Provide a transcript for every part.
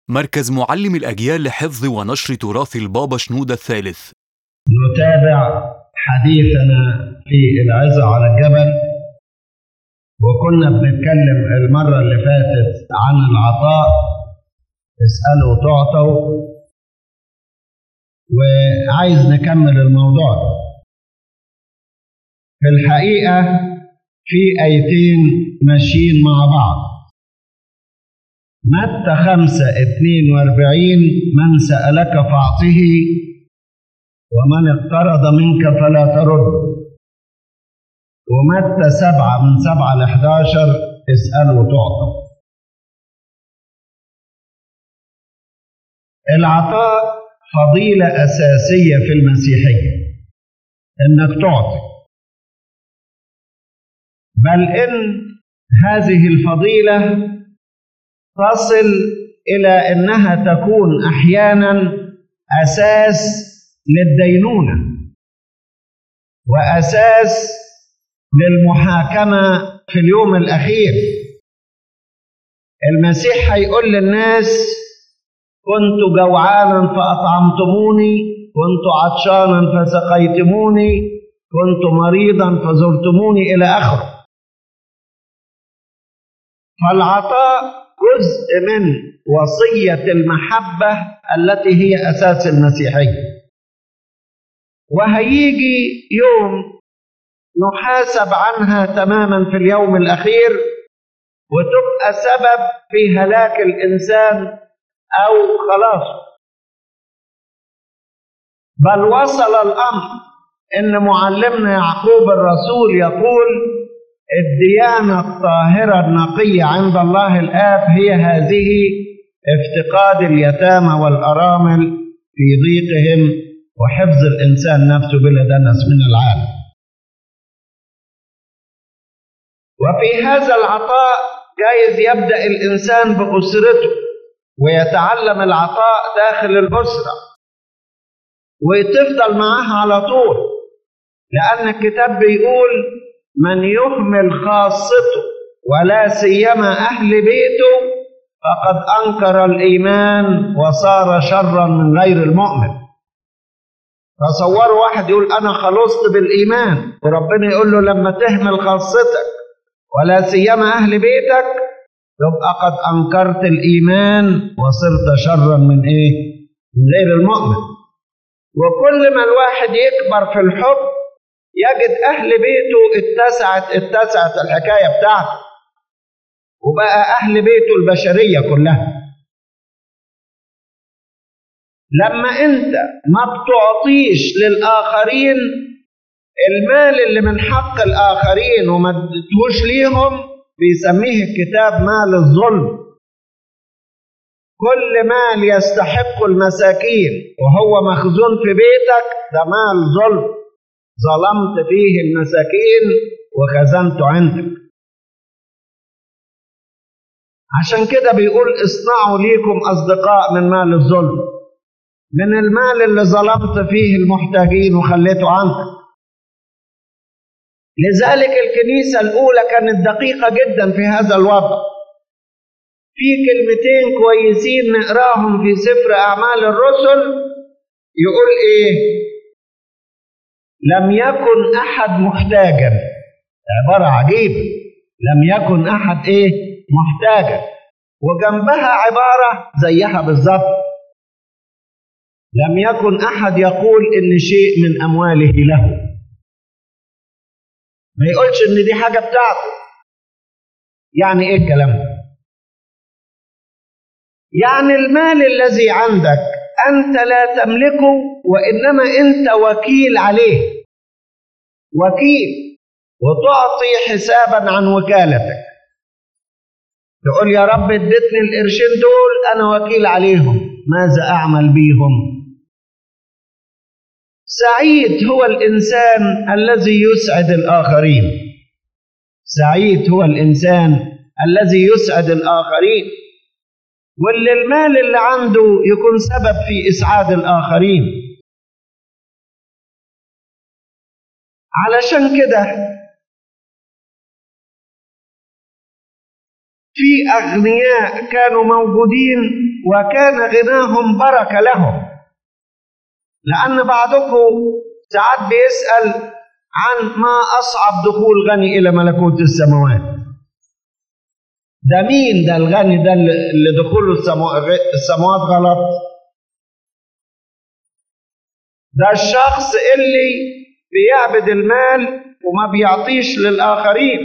مركز معلم الأجيال لحفظ ونشر تراث البابا شنودة الثالث نتابع حديثنا في العزة على الجبل وكنا بنتكلم المرة اللي فاتت عن العطاء اسألوا تعطوا وعايز نكمل الموضوع ده. في الحقيقة في آيتين ماشيين مع بعض متى خمسة اتنين واربعين من سألك فأعطه ومن اقترض منك فلا ترد ومتى سبعة من سبعة لحداشر اسأل وتعطى العطاء فضيلة أساسية في المسيحية إنك تعطي بل إن هذه الفضيلة تصل إلى أنها تكون أحيانا أساس للدينونة وأساس للمحاكمة في اليوم الأخير المسيح هيقول للناس كنت جوعانا فأطعمتموني كنت عطشانا فسقيتموني كنت مريضا فزرتموني إلى آخره فالعطاء جزء من وصية المحبة التي هي أساس المسيحية وهيجي يوم نحاسب عنها تماما في اليوم الأخير وتبقى سبب في هلاك الإنسان أو خلاصه بل وصل الأمر إن معلمنا يعقوب الرسول يقول الديانة الطاهرة النقية عند الله الآب هي هذه افتقاد اليتامى والأرامل في ضيقهم وحفظ الإنسان نفسه بلا دنس من العالم وفي هذا العطاء جايز يبدأ الإنسان بأسرته ويتعلم العطاء داخل الأسرة وتفضل معاها على طول لأن الكتاب بيقول من يهمل خاصته ولا سيما أهل بيته فقد أنكر الإيمان وصار شرا من غير المؤمن تصوروا واحد يقول أنا خلصت بالإيمان وربنا يقول له لما تهمل خاصتك ولا سيما أهل بيتك يبقى قد أنكرت الإيمان وصرت شرا من إيه؟ من غير المؤمن وكل ما الواحد يكبر في الحب يجد أهل بيته اتسعت اتسعت الحكاية بتاعته وبقى أهل بيته البشرية كلها لما أنت ما بتعطيش للآخرين المال اللي من حق الآخرين وما اديتهوش ليهم بيسميه الكتاب مال الظلم كل مال يستحق المساكين وهو مخزون في بيتك ده مال ظلم ظلمت فيه المساكين وخزنته عندك عشان كده بيقول اصنعوا ليكم أصدقاء من مال الظلم من المال اللي ظلمت فيه المحتاجين وخليته عنك لذلك الكنيسة الأولى كانت دقيقة جدا في هذا الوضع في كلمتين كويسين نقراهم في سفر أعمال الرسل يقول إيه لم يكن أحد محتاجا عبارة عجيبة لم يكن أحد إيه محتاجا وجنبها عبارة زيها بالظبط لم يكن أحد يقول إن شيء من أمواله له ما يقولش إن دي حاجة بتاعته يعني إيه الكلام ده يعني المال الذي عندك أنت لا تملكه وإنما أنت وكيل عليه وكيل وتعطي حسابا عن وكالتك تقول يا رب اديتني القرشين دول أنا وكيل عليهم ماذا أعمل بيهم سعيد هو الإنسان الذي يسعد الآخرين سعيد هو الإنسان الذي يسعد الآخرين واللي المال اللي عنده يكون سبب في إسعاد الآخرين علشان كده في أغنياء كانوا موجودين وكان غناهم بركة لهم لأن بعضكم ساعات بيسأل عن ما أصعب دخول غني إلى ملكوت السماوات ده مين ده الغني ده اللي دخوله السماوات غلط ده الشخص اللي بيعبد المال وما بيعطيش للآخرين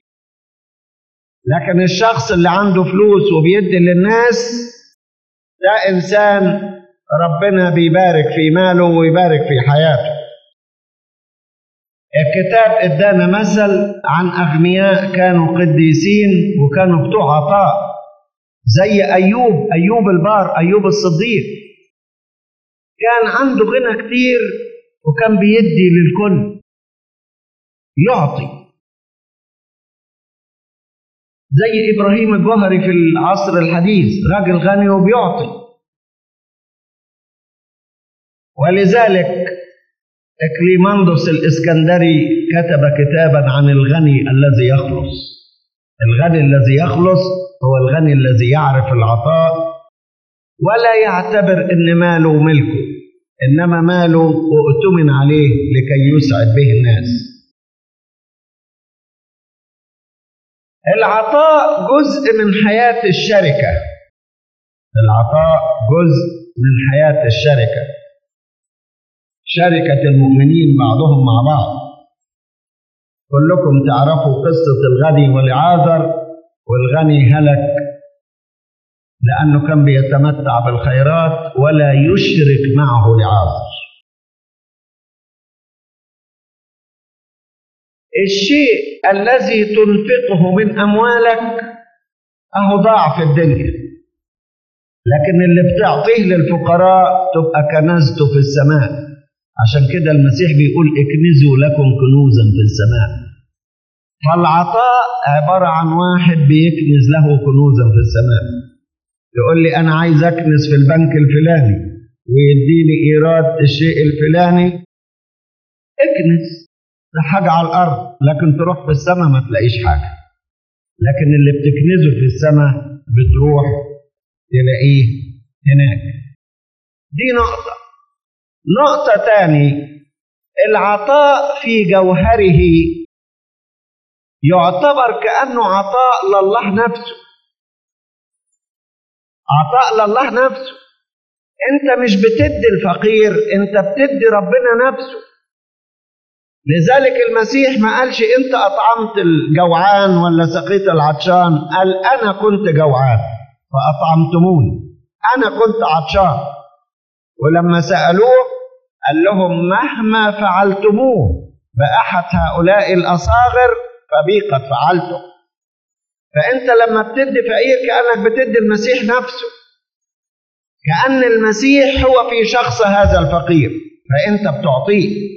لكن الشخص اللي عنده فلوس وبيدي للناس ده إنسان ربنا بيبارك في ماله ويبارك في حياته الكتاب ادانا مثل عن اغنياء كانوا قديسين وكانوا بتوع عطاء زي ايوب ايوب البار ايوب الصديق كان عنده غنى كتير وكان بيدي للكل يعطي زي ابراهيم الجوهري في العصر الحديث راجل غني وبيعطي ولذلك إكليماندوس الإسكندري كتب كتابا عن الغني الذي يخلص الغني الذي يخلص هو الغني الذي يعرف العطاء ولا يعتبر ان ماله ملكه انما ماله اؤتمن عليه لكي يسعد به الناس العطاء جزء من حياه الشركه العطاء جزء من حياه الشركه شركة المؤمنين بعضهم مع بعض كلكم تعرفوا قصة الغني والعاذر والغني هلك لأنه كان بيتمتع بالخيرات ولا يشرك معه لعاذر الشيء الذي تنفقه من أموالك أهو ضاع في الدنيا لكن اللي بتعطيه للفقراء تبقى كنزته في السماء عشان كده المسيح بيقول اكنزوا لكم كنوزا في السماء فالعطاء عبارة عن واحد بيكنز له كنوزا في السماء يقول لي أنا عايز أكنز في البنك الفلاني ويديني إيراد الشيء الفلاني اكنز ده حاجة على الأرض لكن تروح في السماء ما تلاقيش حاجة لكن اللي بتكنزه في السماء بتروح تلاقيه هناك دي نقطة نقطة تاني العطاء في جوهره يعتبر كأنه عطاء لله نفسه عطاء لله نفسه انت مش بتدي الفقير انت بتدي ربنا نفسه لذلك المسيح ما قالش انت اطعمت الجوعان ولا سقيت العطشان قال انا كنت جوعان فاطعمتموني انا كنت عطشان ولما سالوه قال لهم مهما فعلتموه باحد هؤلاء الاصاغر فبي قد فعلته فانت لما بتدي فقير كانك بتدي المسيح نفسه كان المسيح هو في شخص هذا الفقير فانت بتعطيه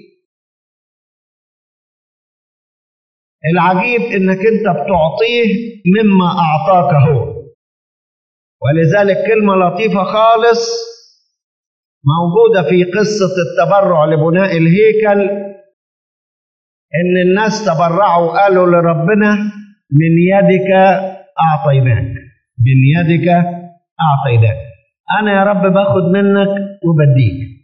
العجيب انك انت بتعطيه مما اعطاك هو ولذلك كلمه لطيفه خالص موجوده في قصه التبرع لبناء الهيكل ان الناس تبرعوا قالوا لربنا من يدك اعطيناك من يدك اعطيناك انا يا رب باخد منك وبديك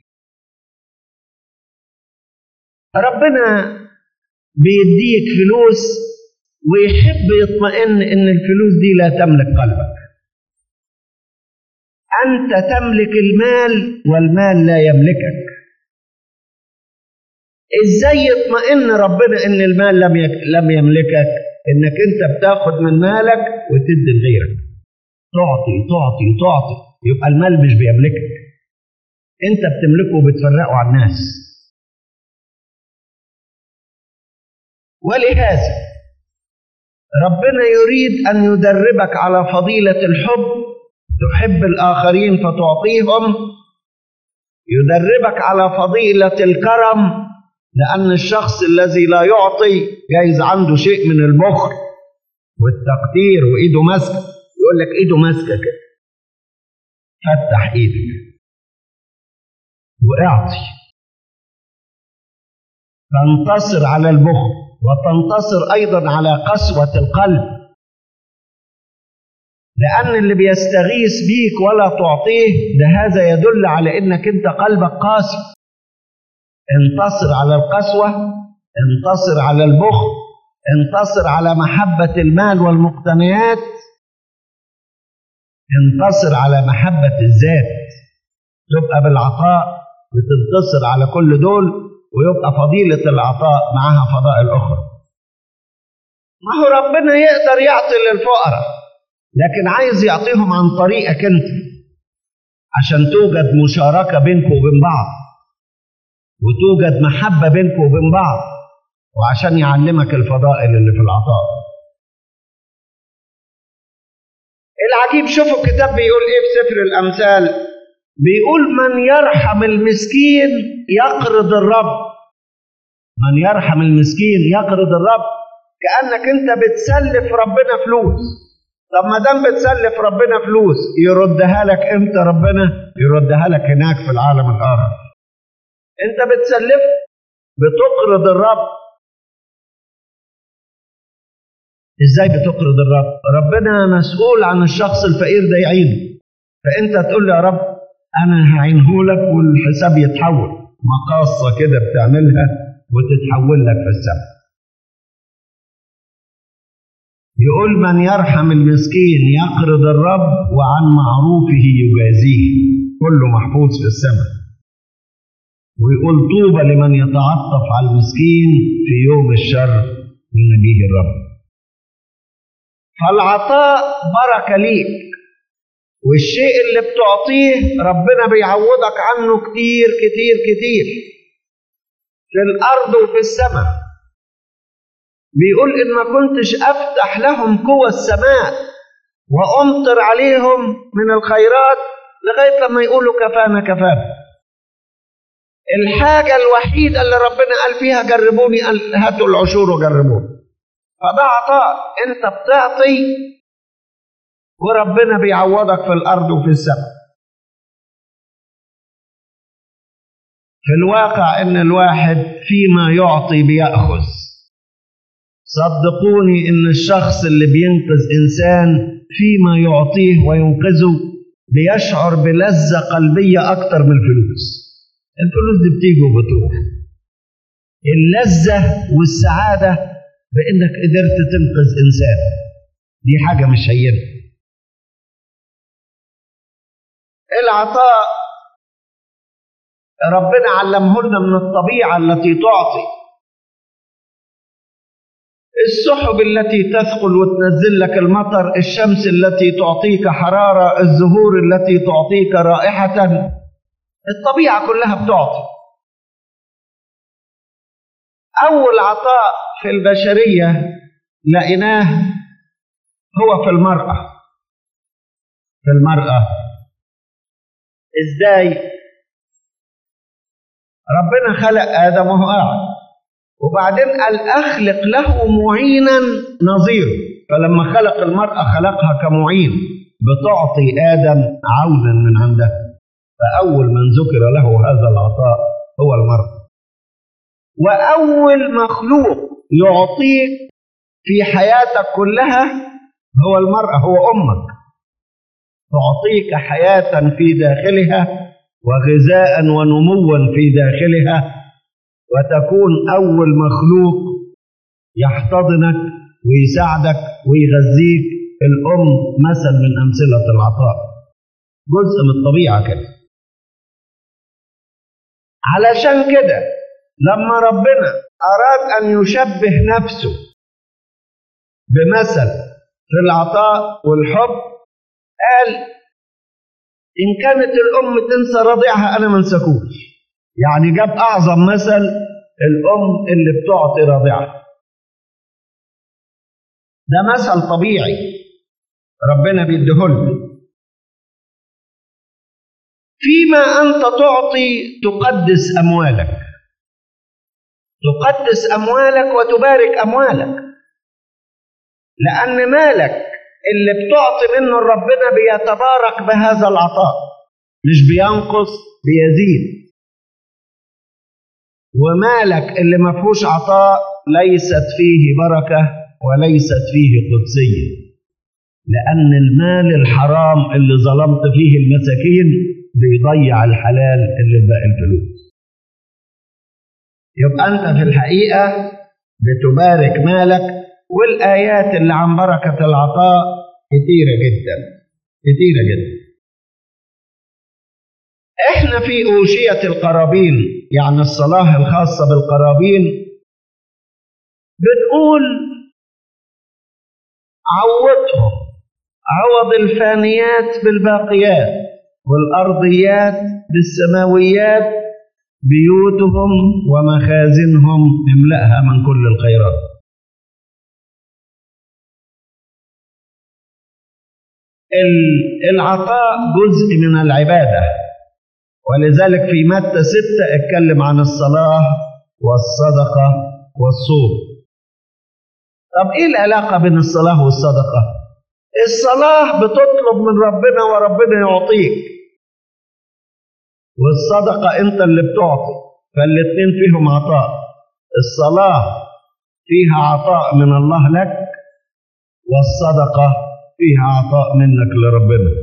ربنا بيديك فلوس ويحب يطمئن ان الفلوس دي لا تملك قلبك انت تملك المال والمال لا يملكك ازاي يطمئن ربنا ان المال لم يك... لم يملكك انك انت بتاخد من مالك وتدي لغيرك تعطي تعطي تعطي يبقى المال مش بيملكك انت بتملكه وبتفرقه على الناس ولهذا ربنا يريد ان يدربك على فضيله الحب تحب الاخرين فتعطيهم يدربك على فضيله الكرم لان الشخص الذي لا يعطي جايز عنده شيء من البخل والتقدير وايده ماسكه يقول لك ايده ماسكه كده فتح ايدك واعطي تنتصر على البخل وتنتصر ايضا على قسوه القلب لأن اللي بيستغيث بيك ولا تعطيه ده هذا يدل على إنك أنت قلبك قاسي انتصر على القسوة انتصر على البخل انتصر على محبة المال والمقتنيات انتصر على محبة الذات تبقى بالعطاء بتنتصر على كل دول ويبقى فضيلة العطاء معها فضائل أخرى ما هو ربنا يقدر يعطي للفقراء لكن عايز يعطيهم عن طريقك انت عشان توجد مشاركة بينكم وبين بعض وتوجد محبة بينكم وبين بعض وعشان يعلمك الفضائل اللي في العطاء العجيب شوفوا الكتاب بيقول ايه في سفر الامثال بيقول من يرحم المسكين يقرض الرب من يرحم المسكين يقرض الرب كانك انت بتسلف ربنا فلوس طب ما دام بتسلف ربنا فلوس يردها لك امتى ربنا يردها لك هناك في العالم الاخر انت بتسلف بتقرض الرب ازاي بتقرض الرب ربنا مسؤول عن الشخص الفقير ده يعينه فانت تقول له يا رب انا هعينه لك والحساب يتحول مقاصه كده بتعملها وتتحول لك في السماء يقول من يرحم المسكين يقرض الرب وعن معروفه يجازيه كله محفوظ في السماء ويقول طوبى لمن يتعطف على المسكين في يوم الشر ينجيه الرب فالعطاء بركة ليك والشيء اللي بتعطيه ربنا بيعوضك عنه كتير كتير كتير في الأرض وفي السماء بيقول إن ما كنتش أفتح لهم قوى السماء وأمطر عليهم من الخيرات لغاية لما يقولوا كفانا كفانا الحاجة الوحيدة اللي ربنا قال فيها جربوني قال هاتوا العشور وجربوني فده عطاء انت بتعطي وربنا بيعوضك في الارض وفي السماء في الواقع ان الواحد فيما يعطي بياخذ صدقوني ان الشخص اللي بينقذ انسان فيما يعطيه وينقذه بيشعر بلذه قلبيه اكتر من الفلوس الفلوس دي بتيجي وبتروح اللذه والسعاده بانك قدرت تنقذ انسان دي حاجه مش هينه العطاء ربنا علمه لنا من الطبيعه التي تعطي السحب التي تثقل وتنزل لك المطر الشمس التي تعطيك حراره الزهور التي تعطيك رائحه الطبيعه كلها بتعطي اول عطاء في البشريه لقيناه هو في المراه في المراه ازاي ربنا خلق ادم وهو قاعد وبعدين قال اخلق له معينا نظيره فلما خلق المراه خلقها كمعين بتعطي ادم عونا من عندها فاول من ذكر له هذا العطاء هو المراه واول مخلوق يعطيك في حياتك كلها هو المراه هو امك تعطيك حياه في داخلها وغذاء ونموا في داخلها وتكون أول مخلوق يحتضنك ويساعدك ويغذيك الأم مثل من أمثلة العطاء جزء من الطبيعة كده علشان كده لما ربنا أراد أن يشبه نفسه بمثل في العطاء والحب قال إن كانت الأم تنسى رضيعها أنا ما انساكوش يعني جاب أعظم مثل الأم اللي بتعطي رضيعها ده مثل طبيعي ربنا بيديهولنا فيما أنت تعطي تقدس أموالك تقدس أموالك وتبارك أموالك لأن مالك اللي بتعطي منه ربنا بيتبارك بهذا العطاء مش بينقص بيزيد ومالك اللي ما فيهوش عطاء ليست فيه بركة وليست فيه قدسية لأن المال الحرام اللي ظلمت فيه المساكين بيضيع الحلال اللي باقي الفلوس يبقى أنت في الحقيقة بتبارك مالك والآيات اللي عن بركة العطاء كتيرة جدا كتيرة جدا احنا في أوشية القرابين يعني الصلاة الخاصة بالقرابين بنقول عوضهم عوض الفانيات بالباقيات والأرضيات بالسماويات بيوتهم ومخازنهم املأها من كل الخيرات العطاء جزء من العبادة ولذلك في متى ستة اتكلم عن الصلاة والصدقة والصوم طب ايه العلاقة بين الصلاة والصدقة الصلاة بتطلب من ربنا وربنا يعطيك والصدقة انت اللي بتعطي فالاتنين فيهم عطاء الصلاة فيها عطاء من الله لك والصدقة فيها عطاء منك لربنا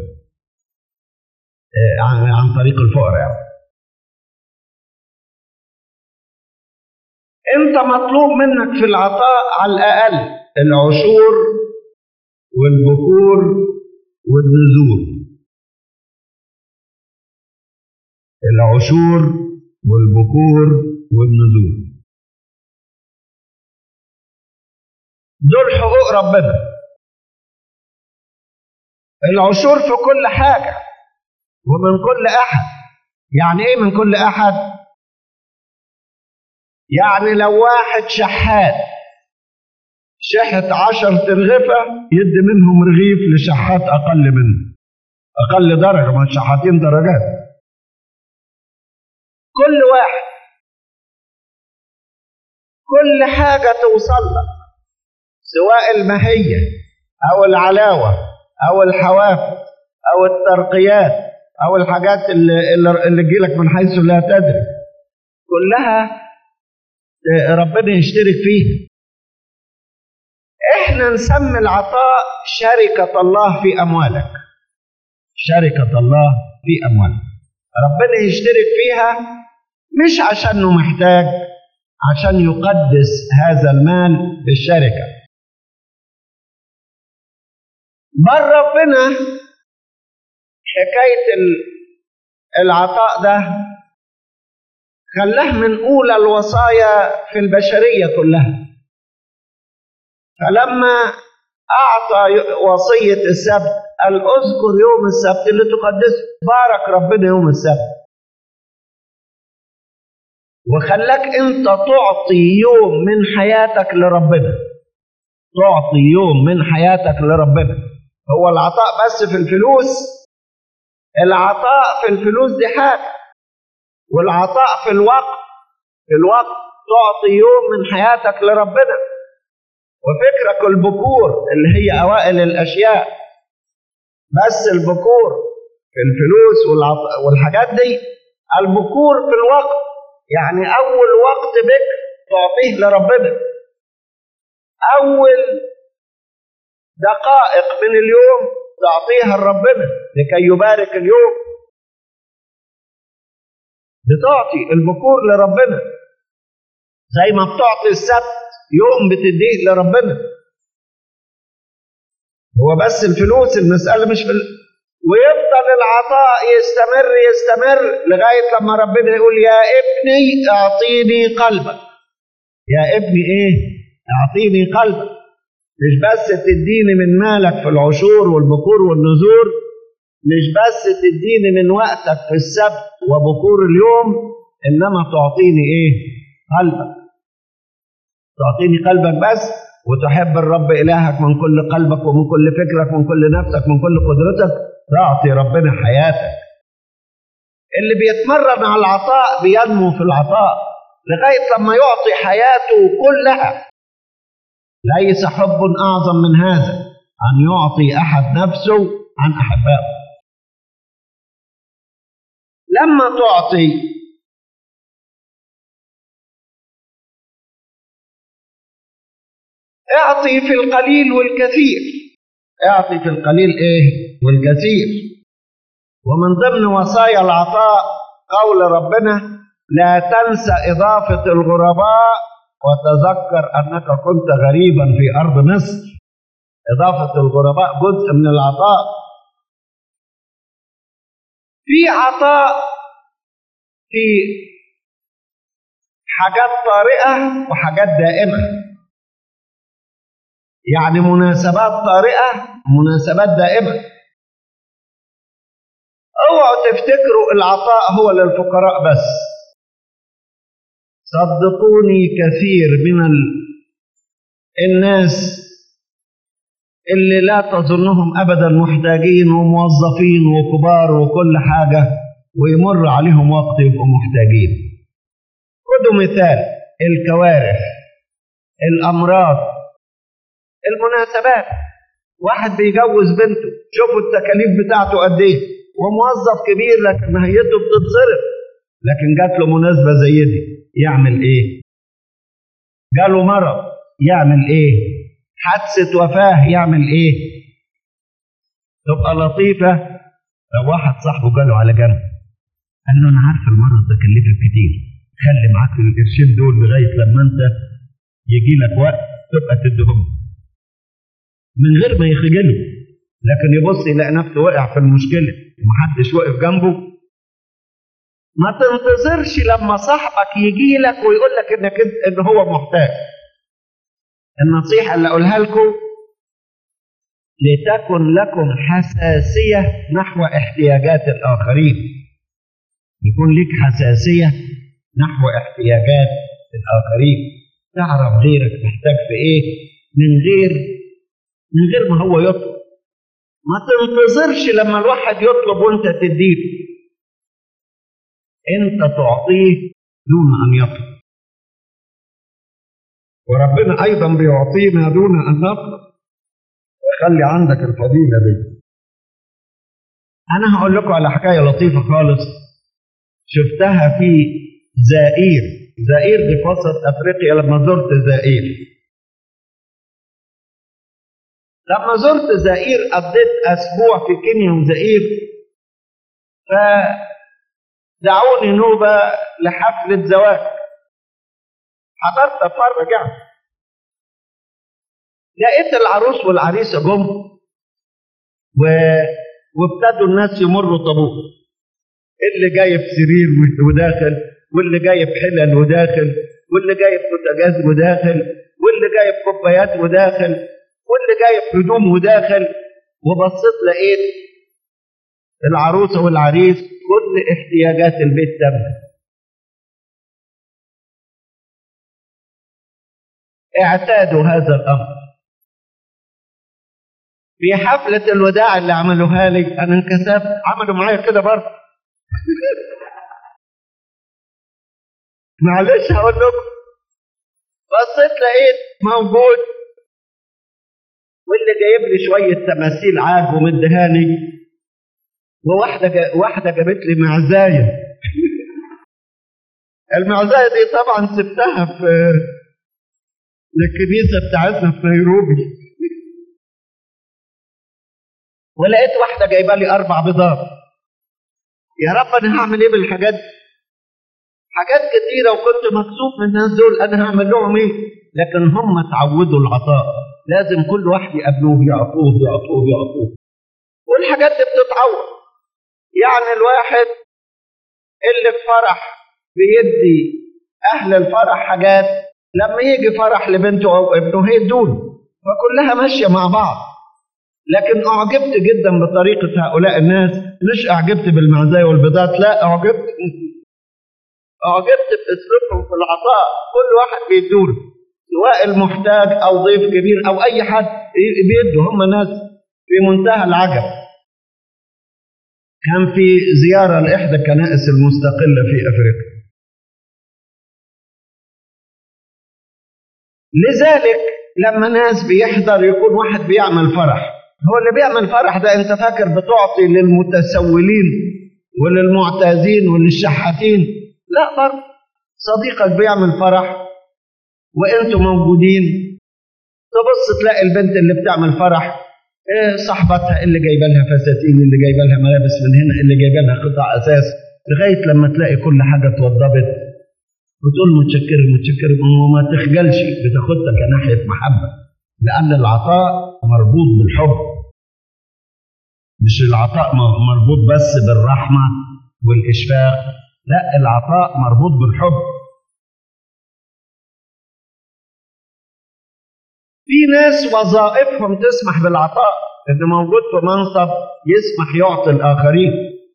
عن, عن طريق الفقراء يعني. انت مطلوب منك في العطاء على الاقل العشور والبكور والنذور العشور والبكور والنذور دول حقوق ربنا العشور في كل حاجة ومن كل أحد يعني إيه من كل أحد يعني لو واحد شحات شحت عشر ترغفة يدي منهم رغيف لشحات أقل منه أقل درجة ما شحاتين درجات كل واحد كل حاجة توصل لك سواء المهية أو العلاوة أو الحوافز أو الترقيات أو الحاجات اللي, اللي تجيلك من حيث لا تدري كلها ربنا يشترك فيها احنا نسمي العطاء شركة الله في أموالك شركة الله في أموالك ربنا يشترك فيها مش عشانه محتاج عشان يقدس هذا المال بالشركة بل ربنا حكاية العطاء ده خلاه من أولى الوصايا في البشرية كلها فلما أعطى وصية السبت قال اذكر يوم السبت اللي تقدسه بارك ربنا يوم السبت وخلاك انت تعطي يوم من حياتك لربنا تعطي يوم من حياتك لربنا هو العطاء بس في الفلوس العطاء في الفلوس دي حاجة والعطاء في الوقت في الوقت تعطي يوم من حياتك لربنا وفكرك البكور اللي هي أوائل الأشياء بس البكور في الفلوس والحاجات دي البكور في الوقت يعني أول وقت بكر تعطيه لربنا أول دقائق من اليوم تعطيها لربنا لكي يبارك اليوم بتعطي البكور لربنا زي ما بتعطي السبت يوم بتديه لربنا هو بس الفلوس المسألة مش في ال... ويفضل العطاء يستمر يستمر لغاية لما ربنا يقول يا ابني اعطيني قلبك يا ابني ايه اعطيني قلبك مش بس تديني من مالك في العشور والبكور والنذور مش بس تديني من وقتك في السبت وبكور اليوم انما تعطيني ايه قلبك تعطيني قلبك بس وتحب الرب إلهك من كل قلبك ومن كل فكرك ومن كل نفسك ومن كل قدرتك تعطي ربنا حياتك اللي بيتمرن على العطاء بينمو في العطاء لغاية لما يعطي حياته كلها ليس حب أعظم من هذا أن يعطي أحد نفسه عن أحبائه لما تعطي اعطي في القليل والكثير اعطي في القليل ايه والكثير ومن ضمن وصايا العطاء قول ربنا لا تنسى إضافة الغرباء وتذكر أنك كنت غريبا في أرض مصر إضافة الغرباء جزء من العطاء في عطاء في حاجات طارئة وحاجات دائمة يعني مناسبات طارئة ومناسبات دائمة اوعوا تفتكروا العطاء هو للفقراء بس صدقوني كثير من ال... الناس اللي لا تظنهم ابدا محتاجين وموظفين وكبار وكل حاجه ويمر عليهم وقت يبقوا محتاجين خدوا مثال الكوارث الامراض المناسبات واحد بيجوز بنته شوفوا التكاليف بتاعته قد ايه وموظف كبير لكن مهيته بتتصرف لكن جات له مناسبه زي دي يعمل ايه جاله مرض يعمل ايه حادثه وفاه يعمل ايه تبقى لطيفه لو واحد صاحبه جاله على جنب قال له انا عارف المرض ده كلفك كتير خلي معاك القرشين دول لغايه لما انت يجي لك وقت تبقى تديهم من غير ما يخجله لكن يبص يلاقي نفسه وقع في المشكله ومحدش واقف جنبه ما تنتظرش لما صاحبك يجي لك ويقول لك انك انت ان هو محتاج النصيحه اللي اقولها لكم لتكن لكم حساسيه نحو احتياجات الاخرين يكون لك حساسيه نحو احتياجات الاخرين تعرف غيرك محتاج في ايه من غير من غير ما هو يطلب ما تنتظرش لما الواحد يطلب وانت تديله انت تعطيه دون ان يطلب وربنا ايضا بيعطينا دون ان نطلب خلي عندك الفضيله دي انا هقول لكم على حكايه لطيفه خالص شفتها في زائير زائير دي في وسط افريقيا لما زرت زائير لما زرت زائير قضيت اسبوع في كينيا وزائير فدعوني نوبه لحفله زواج حضرت اتفرج يعني لقيت العروس والعريسه جم و... وابتدوا الناس يمروا طابور اللي جايب سرير وداخل واللي جايب حلل وداخل واللي جايب بوتاجاز وداخل واللي جايب كوبايات وداخل واللي جايب هدوم وداخل وبصيت لقيت العروسه والعريس كل احتياجات البيت تمت اعتادوا هذا الامر في حفلة الوداع اللي عملوها لي أنا انكسفت عملوا معايا كده برضه معلش هقول لكم بصيت لقيت موجود واللي جايب لي شوية تماثيل عاج ومدهاني وواحدة جا... واحدة جابت لي معزاية المعزاية دي طبعا سبتها في الكنيسة بتاعتنا في نيروبي ولقيت واحدة جايبة لي أربع بيضات يا رب أنا هعمل إيه بالحاجات دي؟ حاجات كتيرة وكنت مكسوف من الناس دول أنا هعمل لهم إيه؟ لكن هم اتعودوا العطاء لازم كل واحد يقابلوه يعطوه يعطوه يعطوه والحاجات دي بتتعوض يعني الواحد اللي في فرح بيدي أهل الفرح حاجات لما يجي فرح لبنته أو ابنه هيدوله فكلها ماشية مع بعض لكن أعجبت جدا بطريقة هؤلاء الناس مش أعجبت بالمعزايا والبيضات لا أعجبت أعجبت بأسلوبهم في العطاء كل واحد بيدوله سواء المحتاج أو ضيف كبير أو أي حد بيدوا هم ناس في منتهى العجب كان في زيارة لإحدى الكنائس المستقلة في أفريقيا لذلك لما ناس بيحضر يكون واحد بيعمل فرح هو اللي بيعمل فرح ده انت فاكر بتعطي للمتسولين وللمعتازين وللشحاتين لا برضه صديقك بيعمل فرح وانتم موجودين تبص تلاقي البنت اللي بتعمل فرح إيه صاحبتها اللي جايبه لها فساتين اللي جايبه لها ملابس من هنا اللي جايبه لها قطع اساس لغايه لما تلاقي كل حاجه اتوضبت وتقول متشكر متشكر وما تخجلش بتاخدها كناحيه محبه لان العطاء مربوط بالحب مش العطاء مربوط بس بالرحمه والاشفاق لا العطاء مربوط بالحب في ناس وظائفهم تسمح بالعطاء اللي موجود في منصب يسمح يعطي الآخرين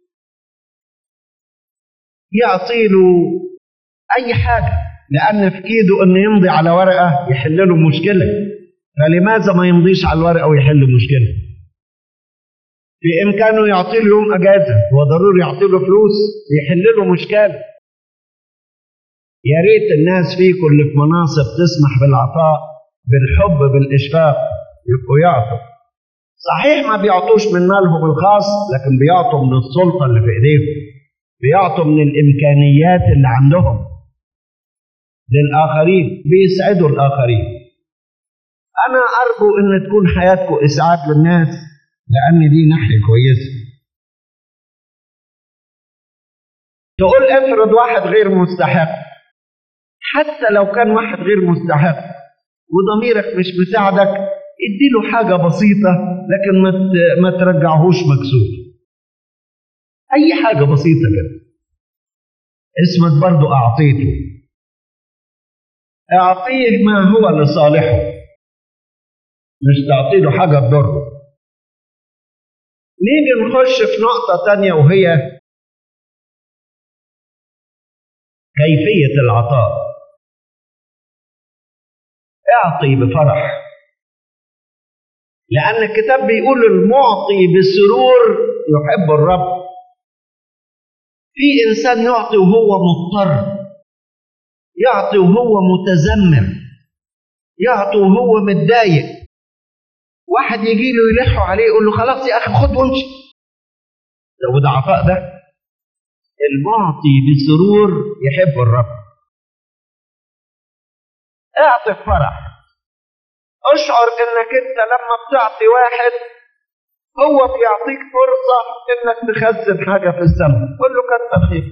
يعطي له أي حاجة لأن في إيده إنه يمضي على ورقة يحل له مشكلة فلماذا ما يمضيش على الورقة ويحل مشكلة في إمكانه يعطي له يوم أجازة هو ضروري يعطي له فلوس يحل له مشكلة يا ريت الناس فيكم اللي في مناصب تسمح بالعطاء بالحب بالإشفاق يبقوا يعطوا صحيح ما بيعطوش من مالهم الخاص لكن بيعطوا من السلطة اللي في إيديهم بيعطوا من الإمكانيات اللي عندهم للآخرين بيسعدوا الآخرين أنا أرجو أن تكون حياتكم إسعاد للناس لأن دي ناحية كويسة تقول افرض واحد غير مستحق حتى لو كان واحد غير مستحق وضميرك مش مساعدك اديله حاجة بسيطة لكن ما ما ترجعهوش مكسور أي حاجة بسيطة كده اسمك برضو أعطيته أعطيه ما هو لصالحه مش تعطيله حاجة تضره نيجي نخش في نقطة تانية وهي كيفية العطاء اعطي بفرح لأن الكتاب بيقول المعطي بسرور يحب الرب في إنسان يعطي وهو مضطر يعطي وهو متذمر يعطي وهو متضايق واحد يجي له يلحوا عليه يقول له خلاص يا أخي خد وامشي وده عطاء ده المعطي بسرور يحب الرب اعطي فرح اشعر انك انت لما بتعطي واحد هو بيعطيك فرصة انك تخزن حاجة في السماء قول له كتر خير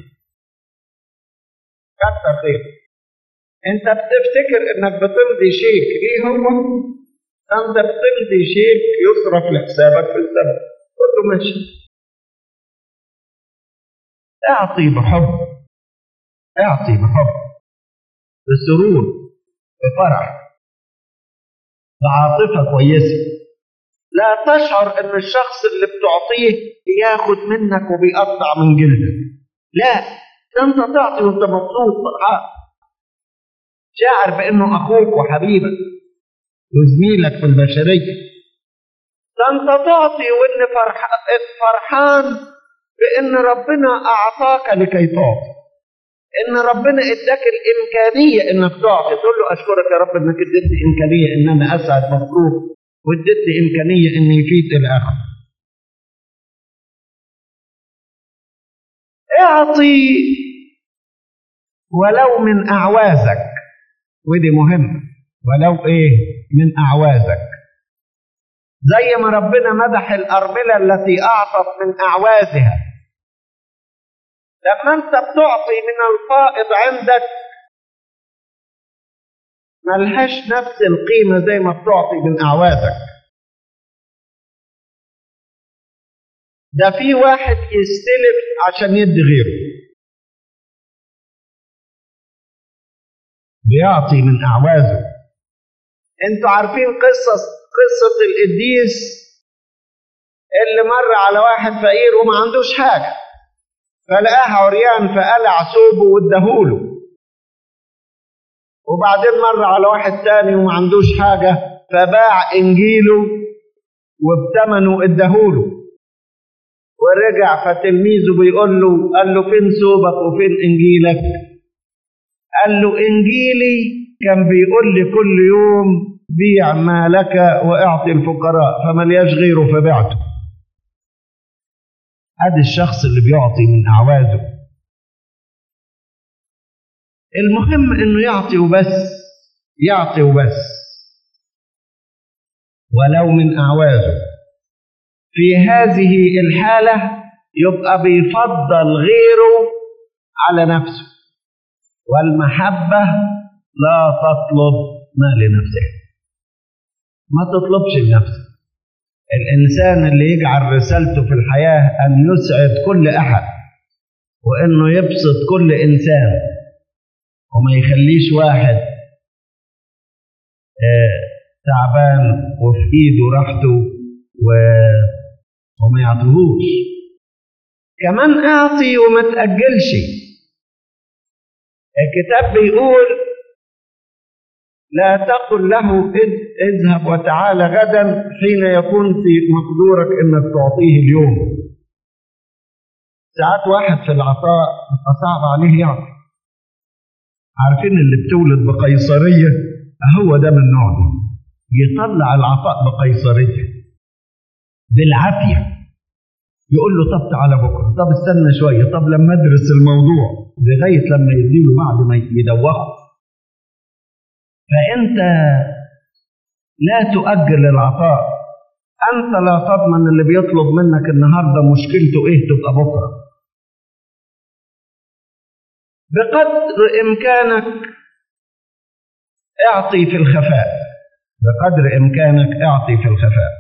كتر خير انت بتفتكر انك بتمضي شيك ليه هو انت بتمضي شيك يصرف لحسابك في السماء قول له ماشي اعطي بحب اعطي بحب بسرور بفرح بعاطفة كويسة لا تشعر ان الشخص اللي بتعطيه بياخد منك وبيقطع من جلدك لا انت تعطي وانت مبسوط فرحان شاعر بانه اخوك وحبيبك وزميلك في البشرية انت تعطي وان فرح... فرحان بان ربنا اعطاك لكي تعطي ان ربنا اداك الامكانيه انك تعطي تقول له اشكرك يا رب انك اديتني امكانيه ان انا اسعد مفروض واديتني امكانيه اني يفيد الاخر اعطي ولو من اعوازك ودي مهمه ولو ايه من اعوازك زي ما ربنا مدح الارمله التي اعطت من اعوازها لما انت بتعطي من الفائض عندك ملهاش نفس القيمة زي ما بتعطي من أعوازك ده في واحد يستلف عشان يدي غيره بيعطي من أعوازه انتوا عارفين قصة قصة القديس اللي مر على واحد فقير وما عندوش حاجة فلقاه عريان فقلع ثوبه واداهوله وبعدين مر على واحد تاني وما عندوش حاجة فباع إنجيله وبثمنه اداهوله ورجع فتلميذه بيقول له قال له فين ثوبك وفين إنجيلك قال له إنجيلي كان بيقول لي كل يوم بيع ما لك واعطي الفقراء فملياش غيره فبعته هذا الشخص اللي بيعطي من أعوازه المهم إنه يعطي وبس يعطي وبس ولو من أعوازه في هذه الحالة يبقى بيفضل غيره على نفسه والمحبة لا تطلب ما لنفسها ما تطلبش لنفسك الإنسان اللي يجعل رسالته في الحياة أن يسعد كل أحد وإنه يبسط كل إنسان وما يخليش واحد آه تعبان وفي إيده راحته و... وما يعطيهوش كمان اعطي وما تأجلش الكتاب بيقول لا تقل له اذهب وتعالى غدا حين يكون في مقدورك انك تعطيه اليوم ساعات واحد في العطاء بيبقى صعب عليه يعطي عارفين اللي بتولد بقيصريه هو ده من النوع ده يطلع العطاء بقيصريه بالعافيه يقول له طب تعالى بكره طب استنى شويه طب لما ادرس الموضوع لغايه لما يديله بعد ما يدوخه فانت لا تؤجل العطاء انت لا تضمن اللي بيطلب منك النهارده مشكلته ايه تبقى بكره بقدر امكانك اعطي في الخفاء بقدر امكانك اعطي في الخفاء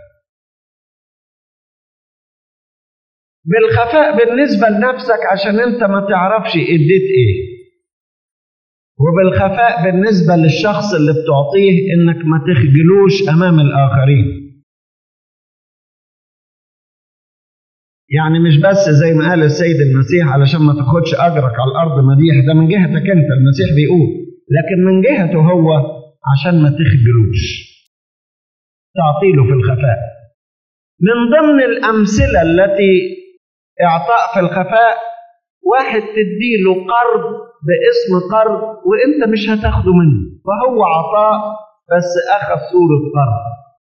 بالخفاء بالنسبة لنفسك عشان انت ما تعرفش اديت ايه وبالخفاء بالنسبة للشخص اللي بتعطيه انك ما تخجلوش امام الاخرين يعني مش بس زي ما قال السيد المسيح علشان ما تاخدش اجرك على الارض مديح ده من جهتك انت المسيح بيقول لكن من جهته هو عشان ما تخجلوش تعطيله في الخفاء من ضمن الامثله التي اعطاء في الخفاء واحد تديله قرض باسم قرض وانت مش هتاخده منه فهو عطاء بس اخذ صوره قرض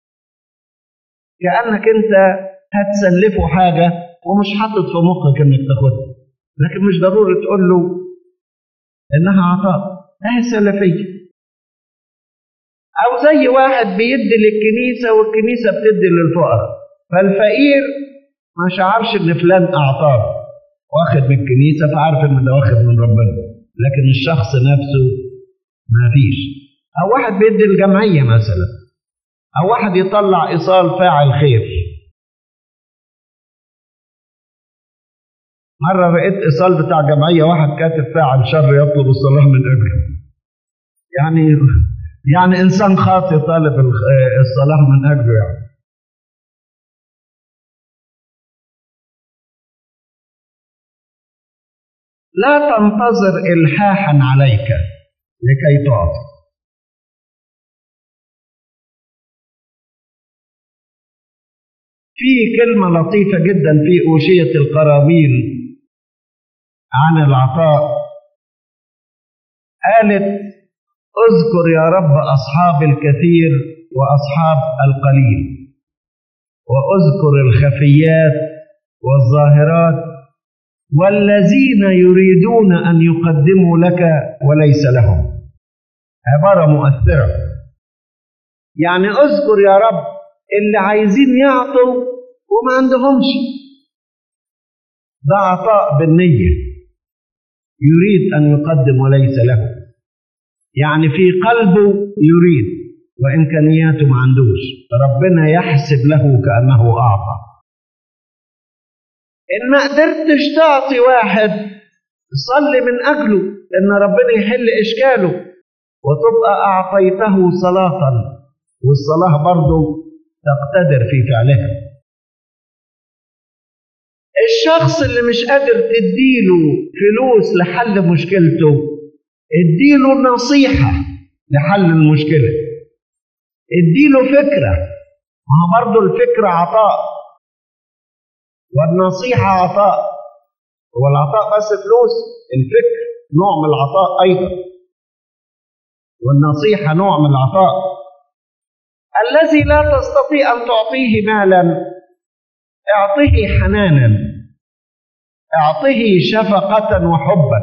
كانك انت هتسلفه حاجه ومش حاطط في مخك انك تاخدها لكن مش ضروري تقول له انها عطاء اهي سلفيه او زي واحد بيدي للكنيسه والكنيسه بتدي للفقراء فالفقير ما شعرش ان فلان اعطاه واخد من الكنيسه فعارف ان ده واخد من ربنا لكن الشخص نفسه ما فيش او واحد بيدي الجمعيه مثلا او واحد يطلع ايصال فاعل خير مرة لقيت إيصال بتاع جمعية واحد كاتب فاعل شر يطلب الصلاة من أجله. يعني يعني إنسان خاطئ طالب الصلاة من أجله يعني. لا تنتظر إلحاحا عليك لكي تعطي في كلمة لطيفة جدا في أوشية القرابين عن العطاء قالت اذكر يا رب أصحاب الكثير وأصحاب القليل وأذكر الخفيات والظاهرات والذين يريدون أن يقدموا لك وليس لهم عبارة مؤثرة يعني اذكر يا رب اللي عايزين يعطوا وما عندهمش ده عطاء بالنية يريد أن يقدم وليس له يعني في قلبه يريد وإمكانياته ما عندوش ربنا يحسب له كأنه أعطى إن ما قدرتش تعطي واحد صلي من أجله إن ربنا يحل إشكاله وتبقى أعطيته صلاة والصلاة برضه تقتدر في فعلها الشخص اللي مش قادر تديله فلوس لحل مشكلته اديله نصيحة لحل المشكلة اديله فكرة ما هو برضه الفكرة عطاء والنصيحة عطاء هو العطاء بس فلوس الفكر نوع من العطاء أيضا والنصيحة نوع من العطاء الذي لا تستطيع أن تعطيه مالا اعطه حنانا اعطه شفقة وحبا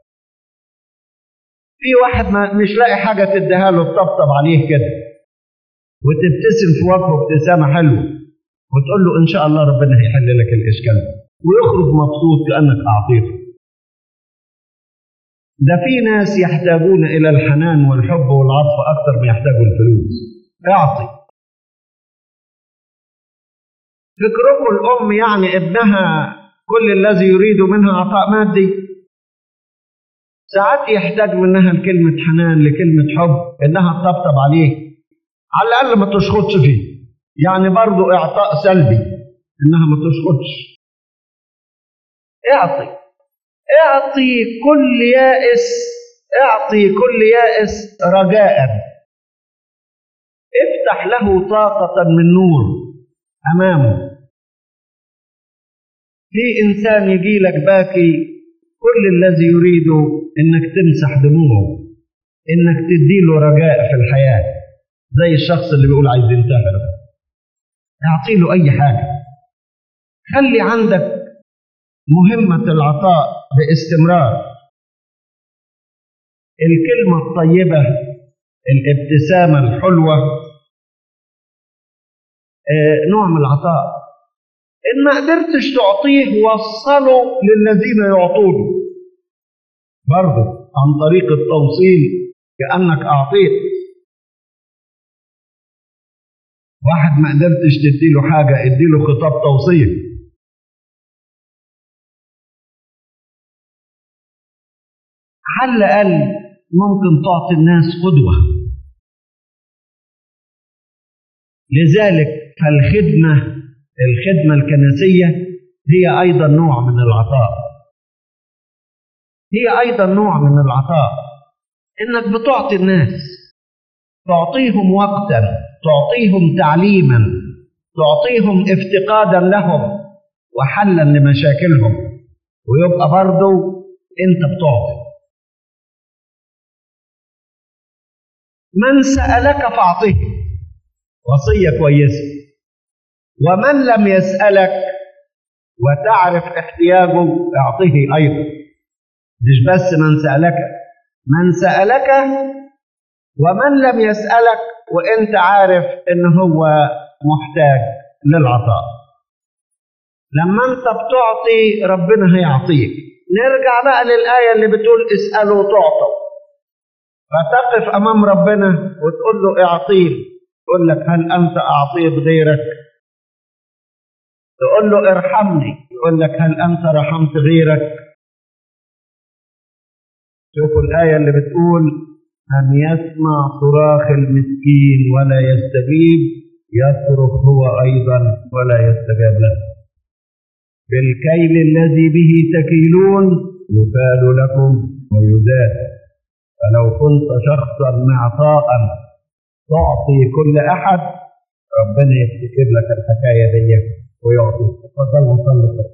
في واحد ما مش لاقي حاجة تديها له تطبطب عليه كده وتبتسم في وجهه ابتسامة حلوة وتقول له ان شاء الله ربنا هيحل لك الاشكال ويخرج مبسوط كانك اعطيته ده في ناس يحتاجون الى الحنان والحب والعطف اكثر ما يحتاجوا الفلوس اعطي فكركم الام يعني ابنها كل الذي يريد منها عطاء مادي ساعات يحتاج منها لكلمة حنان لكلمة حب إنها تطبطب عليه على الأقل ما تشخطش فيه يعني برضو إعطاء سلبي إنها ما تشخطش اعطي اعطي كل يائس اعطي كل يائس رجاء افتح له طاقة من نور أمامه في إنسان يجي لك باكي كل الذي يريده إنك تمسح دموعه إنك تديله رجاء في الحياة زي الشخص اللي بيقول عايز ينتحر اعطي له أي حاجة خلي عندك مهمة العطاء باستمرار الكلمة الطيبة الابتسامة الحلوة آه، نوع من العطاء إن ما قدرتش تعطيه وصله للذين يعطونه برضه عن طريق التوصيل كأنك أعطيت واحد ما قدرتش تديله حاجة اديله خطاب توصيل على الأقل ممكن تعطي الناس قدوة لذلك فالخدمة الخدمة الكنسية هي أيضا نوع من العطاء هي أيضا نوع من العطاء إنك بتعطي الناس تعطيهم وقتا تعطيهم تعليما تعطيهم افتقادا لهم وحلا لمشاكلهم ويبقى برضو انت بتعطي من سألك فأعطه وصية كويسة ومن لم يسألك وتعرف احتياجه اعطه أيضا مش بس من سألك من سألك ومن لم يسألك وانت عارف ان هو محتاج للعطاء لما انت بتعطي ربنا هيعطيك نرجع بقى للآية اللي بتقول اسألوا تعطوا فتقف أمام ربنا وتقول له اعطيني يقول لك هل أنت أعطيت غيرك تقول له ارحمني يقول لك هل أنت رحمت غيرك شوفوا الآية اللي بتقول أن يسمع صراخ المسكين ولا يستجيب يصرخ هو أيضا ولا يستجاب له بالكيل الذي به تكيلون يكال لكم ويزاد فلو كنت شخصا معطاء تعطي كل أحد ربنا يفتكر لك الحكاية دي ويعطيك تفضل وصلي